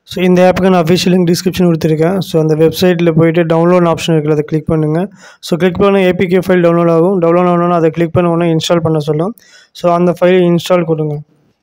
so இந்த ஆப்புக்கு நான் அஃபிஷியல் லிங்க் டிஸ்கிரிப்ஷன் கொடுத்துருக்கேன் ஸோ அந்த வெப்சைட்டில் போயிட்டு டவுன்லோட் ஆப்ஷன் இருக்குல்ல அதை கிளிக் பண்ணுங்கள் ஸோ கிளிக் பண்ண ஏபிகே ஃபைல் டவுன்லோட் ஆகும் டவுன்லோட் ஆகணும்னா அதை கிளிக் பண்ண உடனே இன்ஸ்டால் பண்ண சொல்லும் ஸோ அந்த ஃபைல் இன்ஸ்டால் கொடுங்க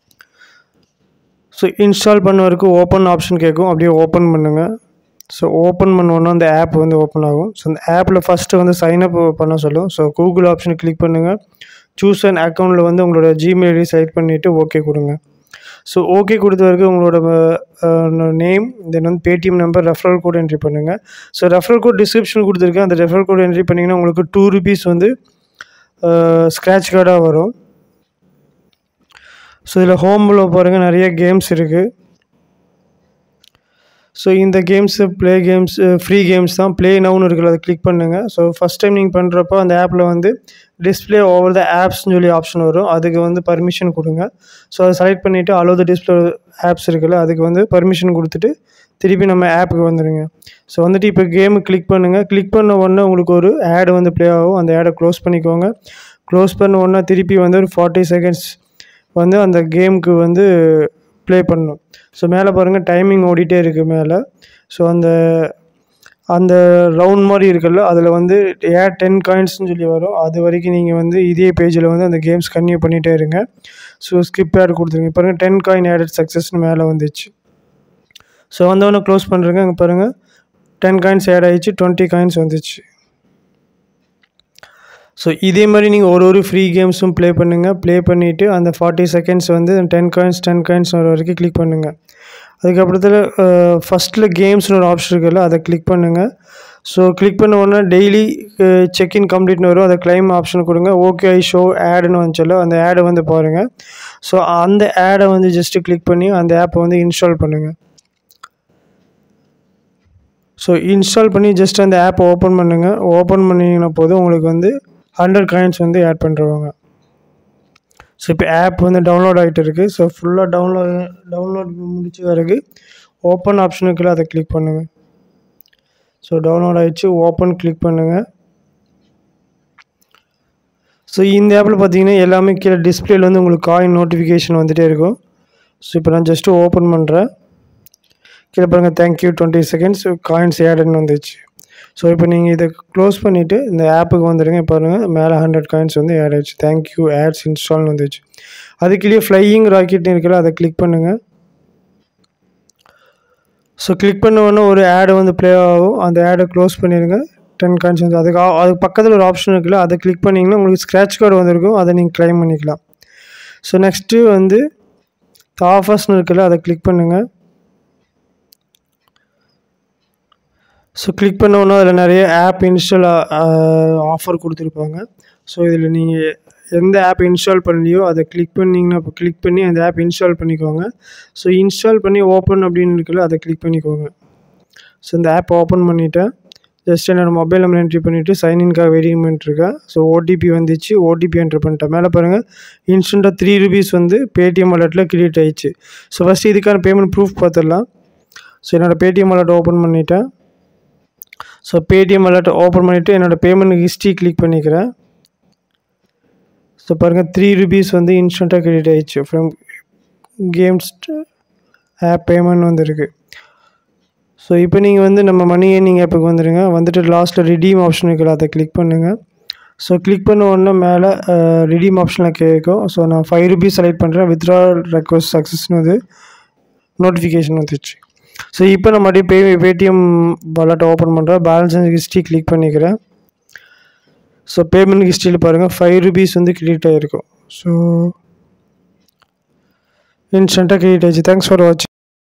ஸோ இன்ஸ்டால் பண்ண வரைக்கும் ஓப்பன் ஆப்ஷன் கேட்கும் அப்படியே ஓப்பன் பண்ணுங்கள் ஸோ ஓப்பன் பண்ணோன்னா அந்த ஆப் வந்து ஓப்பன் ஆகும் ஸோ அந்த ஆப்பில் ஃபஸ்ட்டு வந்து சைன்அப் பண்ண சொல்லும் ஸோ கூகுள் ஆப்ஷன் கிளிக் பண்ணுங்கள் சூஸ் அண்ட் அக்கௌண்ட்டில் வந்து உங்களோட ஜிமெயில் ஐடி செலக்ட் பண்ணிவிட்டு ஓகே கொடுங்க ஸோ ஓகே கொடுத்த வரைக்கும் உங்களோட நேம் தென் வந்து Paytm number referral code entry பண்ணுங்கள் ஸோ ரெஃபரல் கோட் டிஸ்கிரிப்ஷன் கொடுத்துருக்கேன் அந்த ரெஃபரல் கோட் என்ட்ரி பண்ணிங்கன்னா உங்களுக்கு டூ ருபீஸ் வந்து ஸ்க்ராட்ச் கார்டாக வரும் ஸோ இதில் ஹோமில் பாருங்கள் நிறைய கேம்ஸ் இருக்குது ஸோ இந்த games play games free games தான் ப்ளே நவுன்னு இருக்குல்ல அதை கிளிக் பண்ணுங்கள் ஸோ ஃபஸ்ட் டைம் நீங்கள் பண்ணுறப்போ அந்த ஆப்பில் வந்து டிஸ்பிளே ஓவர் த ஆப்ஸ்னு சொல்லி ஆப்ஷன் வரும் அதுக்கு வந்து பர்மிஷன் கொடுங்க ஸோ அதை செலக்ட் பண்ணிவிட்டு அலோ த டிஸ்பிளே ஆப்ஸ் இருக்குல்ல அதுக்கு வந்து பர்மிஷன் கொடுத்துட்டு திருப்பி நம்ம ஆப்புக்கு வந்துடுங்க ஸோ வந்துட்டு இப்போ கேமு கிளிக் பண்ணுங்கள் கிளிக் பண்ண உடனே உங்களுக்கு ஒரு ஆடு வந்து ப்ளே ஆகும் அந்த ஆடை க்ளோஸ் பண்ணிக்கோங்க க்ளோஸ் பண்ண உடனே திருப்பி வந்து ஒரு ஃபார்ட்டி செகண்ட்ஸ் வந்து அந்த கேமுக்கு வந்து ப்ளே பண்ணணும் ஸோ மேலே பாருங்கள் டைமிங் ஓடிட்டே இருக்குது மேலே ஸோ அந்த அந்த ரவுண்ட் மாதிரி இருக்குல்ல அதில் வந்து ஏ டென் காயின்ஸ்னு சொல்லி வரும் அது வரைக்கும் நீங்கள் வந்து இதே பேஜில் வந்து அந்த கேம்ஸ் கன்டினியூ பண்ணிகிட்டே இருங்க ஸோ ஸ்கிப் ஆட் கொடுத்துருங்க பாருங்கள் டென் காயின் ஆடட் சக்ஸஸ்னு மேலே வந்துச்சு ஸோ வந்தவொடனே க்ளோஸ் பண்ணுறேங்க அங்கே பாருங்கள் டென் காயின்ஸ் ஆட் ஆகிடுச்சு டுவெண்ட்டி காயின்ஸ் வந்துச்சு ஸோ இதே மாதிரி நீங்கள் ஒரு ஒரு ஃப்ரீ கேம்ஸும் ப்ளே பண்ணுங்கள் ப்ளே பண்ணிவிட்டு அந்த ஃபார்ட்டி செகண்ட்ஸ் வந்து டென் காயின்ஸ் டென் காயின்ஸ் வர வரைக்கும் கிளிக் பண்ணுங்கள் அதுக்கப்புறத்தில் ஃபஸ்ட்டில் கேம்ஸ்னு ஒரு ஆப்ஷன் இருக்குல்ல அதை கிளிக் பண்ணுங்கள் ஸோ கிளிக் பண்ண உடனே டெய்லி செக்இன் கம்ப்ளீட்னு வரும் அதை கிளைம் ஆப்ஷன் கொடுங்க ஓகே ஐ ஷோ ஆடுன்னு வந்துச்சல அந்த ஆடை வந்து பாருங்கள் ஸோ அந்த ஆடை வந்து ஜஸ்ட்டு கிளிக் பண்ணி அந்த ஆப்பை வந்து இன்ஸ்டால் பண்ணுங்கள் ஸோ இன்ஸ்டால் பண்ணி ஜஸ்ட் அந்த ஆப்பை ஓப்பன் பண்ணுங்கள் ஓப்பன் பண்ணிங்கன்னா போதும் உங்களுக்கு வந்து ஹண்ட்ரட் காயின்ஸ் வந்து ஆட் பண்ணுறவங்க ஸோ இப்போ ஆப் வந்து டவுன்லோட் ஆகிட்டு இருக்குது ஸோ ஃபுல்லாக டவுன்லோட் டவுன்லோட் முடிச்ச பிறகு ஓப்பன் ஆப்ஷனுக்குள்ள அதை கிளிக் பண்ணுங்கள் ஸோ டவுன்லோட் ஆகிடுச்சு ஓப்பன் கிளிக் பண்ணுங்கள் ஸோ இந்த ஆப்பில் பார்த்தீங்கன்னா எல்லாமே கீழே டிஸ்பிளேல வந்து உங்களுக்கு காயின் நோட்டிஃபிகேஷன் வந்துகிட்டே இருக்கும் ஸோ இப்போ நான் ஜஸ்ட்டு ஓப்பன் பண்ணுறேன் கீழே பாருங்கள் தேங்க்யூ டுவெண்ட்டி செகண்ட்ஸ் காயின்ஸ் ஆடுன்னு வந்துச்சு ஸோ இப்போ நீங்கள் இதை க்ளோஸ் பண்ணிவிட்டு இந்த ஆப்புக்கு வந்துடுங்க பாருங்கள் மேலே ஹண்ட்ரட் காயின்ஸ் வந்து ஆட் ஆயிடுச்சு தேங்க்யூ ஆட்ஸ் இன்ஸ்டால்னு வந்துச்சு அதுக்குள்ளேயே ஃப்ளையிங் ராக்கெட்னு இருக்குல்ல அதை கிளிக் பண்ணுங்கள் ஸோ கிளிக் பண்ண உடனே ஒரு ஆடு வந்து ப்ளே ஆகும் அந்த ஆடை க்ளோஸ் பண்ணிடுங்க டென் காயின்ஸ் வந்து அதுக்கு அதுக்கு பக்கத்தில் ஒரு ஆப்ஷன் இருக்குல்ல அதை கிளிக் பண்ணிங்கன்னா உங்களுக்கு ஸ்க்ராட்ச் கார்டு வந்திருக்கும் அதை நீங்கள் க்ளைம் பண்ணிக்கலாம் ஸோ நெக்ஸ்ட்டு வந்து ஆஃபர்ஸ்னு இருக்குல்ல அதை கிளிக் பண்ணுங்கள் ஸோ கிளிக் பண்ணோன்னா அதில் நிறைய ஆப் இன்ஸ்டால் ஆஃபர் கொடுத்துருப்பாங்க ஸோ இதில் நீங்கள் எந்த ஆப் இன்ஸ்டால் பண்ணலையோ அதை கிளிக் பண்ணிங்கன்னா இப்போ கிளிக் பண்ணி அந்த ஆப் இன்ஸ்டால் பண்ணிக்கோங்க ஸோ இன்ஸ்டால் பண்ணி ஓப்பன் அப்படின்னு இருக்குல்ல அதை கிளிக் பண்ணிக்கோங்க ஸோ இந்த ஆப் ஓப்பன் பண்ணிவிட்டேன் ஜஸ்ட் என்னோடய மொபைல் நம்பர் என்ட்ரி பண்ணிவிட்டு சைன்இன்காக வெயிட்டிங் பண்ணிட்டுருக்கேன் ஸோ ஓடிபி வந்துச்சு ஓடிபி என்ட்ரு பண்ணிட்டேன் மேலே பாருங்கள் இன்ஸ்டண்ட்டாக த்ரீ ருபீஸ் வந்து பேடிஎம் வாலெட்டில் கிரியேட் ஆயிடுச்சு ஸோ ஃபஸ்ட்டு இதுக்கான பேமெண்ட் ப்ரூஃப் பார்த்துடலாம் ஸோ என்னோடய பேடிஎம் வாலெட் ஓப்பன் பண்ணிவிட்டேன் ஸோ பேடிஎம் வாலெட் ஓப்பன் பண்ணிவிட்டு என்னோடய பேமெண்ட் ஹிஸ்ட்ரி கிளிக் பண்ணிக்கிறேன் ஸோ பாருங்கள் த்ரீ ருபீஸ் வந்து இன்ஸ்டண்ட்டாக கிரெடிட் ஆயிடுச்சு ஃப்ரம் கேம்ஸ் ஆப் பேமெண்ட் வந்துருக்கு ஸோ இப்போ நீங்கள் வந்து நம்ம மணி ஏர்னிங் ஆப்புக்கு வந்துடுங்க வந்துட்டு லாஸ்ட்டில் ரிடீம் ஆப்ஷன் இருக்குல்ல அதை கிளிக் பண்ணுங்கள் ஸோ கிளிக் பண்ண உடனே மேலே ரிடீம் ஆப்ஷனில் கேட்கும் ஸோ நான் ஃபைவ் ருபீஸ் செலக்ட் பண்ணுறேன் வித்ட்ரா ரெக்வஸ்ட் சக்ஸஸ்னு வந்து நோட்டிஃபிகேஷன் வந்துச்சு ஸோ இப்போ நான் மறுபடியும் பே பேடிஎம் வாலெட் ஓப்பன் பண்ணுறேன் பேலன்ஸ் ஹிஸ்ட்ரி கிளிக் பண்ணிக்கிறேன் ஸோ பேமெண்ட் ஹிஸ்ட்ரியில் பாருங்கள் ஃபைவ் ருபீஸ் வந்து கிரெடிட் ஆகிருக்கும் ஸோ இன்ஸ்டண்ட்டாக கிரெடிட் ஆயிடுச்சு தேங்க்ஸ் ஃபார் வாட்சிங்